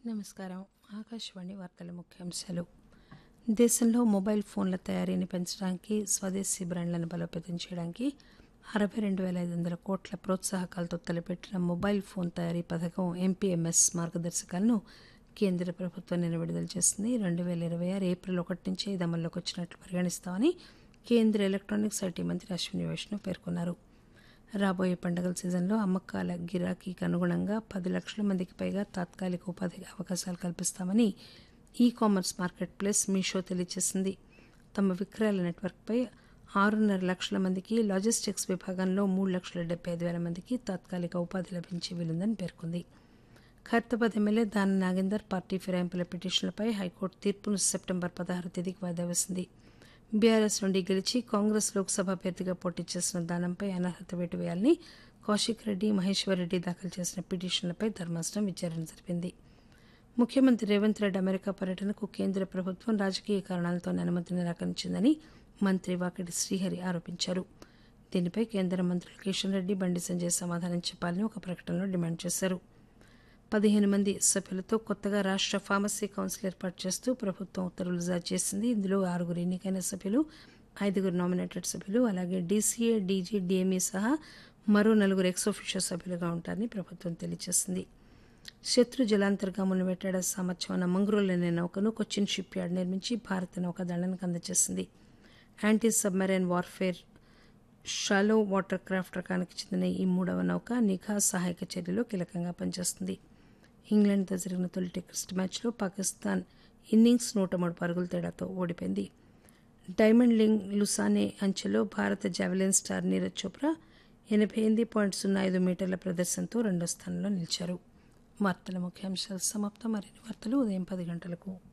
నమస్కారం ఆకాశవాణి వార్తల ముఖ్యాంశాలు దేశంలో మొబైల్ ఫోన్ల తయారీని పెంచడానికి స్వదేశీ బ్రాండ్లను బలోపేతం చేయడానికి అరవై రెండు వేల ఐదు వందల కోట్ల ప్రోత్సాహకాలతో తలపెట్టిన మొబైల్ ఫోన్ తయారీ పథకం ఎంపీఎంఎస్ మార్గదర్శకాలను కేంద్ర ప్రభుత్వం నిన్న విడుదల చేసింది రెండు వేల ఇరవై ఆరు ఏప్రిల్ ఒకటి నుంచి ఇది అమల్లోకి వచ్చినట్లు పరిగణిస్తామని కేంద్ర ఎలక్ట్రానిక్స్ ఐటీ మంత్రి అశ్విని వైష్ణవ్ పేర్కొన్నారు రాబోయే పండుగల సీజన్లో అమ్మకాల గిరాకీకి అనుగుణంగా పది లక్షల మందికి పైగా తాత్కాలిక ఉపాధి అవకాశాలు కల్పిస్తామని e commerce market place Meesho తెలియజేసింది తమ విక్రయాల నెట్వర్క్పై ఆరున్నర లక్షల మందికి లాజిస్టిక్స్ విభాగంలో మూడు లక్షల డెబ్బై ఐదు వేల మందికి తాత్కాలిక ఉపాధి లభించే వీలుందని పేర్కొంది ఖైరతాబాద్ ఎమ్మెల్యే దాన నాగేందర్ పార్టీ ఫిరాయింపుల పిటిషన్లపై హైకోర్టు తీర్పును సెప్టెంబర్ పదహారు తేదీకి వాయిదా వేసింది బీఆర్ఎస్ నుండి గెలిచి కాంగ్రెస్ లోక్సభ అభ్యర్థిగా పోటీ చేసిన దానంపై అనర్హత వేటు వేయాలని కౌశిక్ రెడ్డి మహేశ్వర్ రెడ్డి దాఖలు చేసిన పిటిషన్లపై ధర్మాసనం విచారణ జరిపింది ముఖ్యమంత్రి రేవంత్ రెడ్డి అమెరికా పర్యటనకు కేంద్ర ప్రభుత్వం రాజకీయ కారణాలతో అనుమతి నిరాకరించిందని మంత్రి వాకిటి శ్రీహరి ఆరోపించారు దీనిపై కేంద్ర మంత్రులు కిషన్ రెడ్డి బండి సంజయ్ సమాధానం చెప్పాలని ఒక ప్రకటనలో డిమాండ్ చేశారు పదిహేను మంది సభ్యులతో కొత్తగా రాష్ట్ర ఫార్మసీ కౌన్సిల్ ఏర్పాటు చేస్తూ ప్రభుత్వం ఉత్తర్వులు జారీ చేసింది ఇందులో ఆరుగురు ఎన్నికైన సభ్యులు ఐదుగురు నామినేటెడ్ సభ్యులు అలాగే డీసీఏ డీజీ డీఎంఈ సహా మరో నలుగురు ఎక్సోఫిషియో సభ్యులుగా ఉంటారని ప్రభుత్వం తెలియజేసింది శత్రు జలాంతర్గాములను వేటాడే సామర్థ్యం ఉన్న మంగ్రోల్ అనే నౌకను కొచ్చిన్ షిప్ యార్డ్ నిర్మించి భారత నౌకాదళానికి అందజేసింది anti submarine warfare shallow water craft రకానికి చెందిన ఈ మూడవ నౌక నిఘా సహాయక చర్యలో కీలకంగా పనిచేస్తుంది ఇంగ్లాండ్తో జరిగిన తొలి టెస్ట్ మ్యాచ్లో పాకిస్తాన్ ఇన్నింగ్స్ నూట మూడు పరుగుల తేడాతో ఓడిపోయింది డైమండ్ లింగ్ లుసానే అంచెలో భారత జావెలిన్ స్టార్ నీరజ్ చోప్రా ఎనభై ఎనిమిది పాయింట్ సున్నా ఐదు మీటర్ల ప్రదర్శనతో రెండో స్థానంలో నిలిచారు వార్తల ముఖ్యాంశాలు సమాప్తం మరిన్ని వార్తలు ఉదయం పది గంటలకు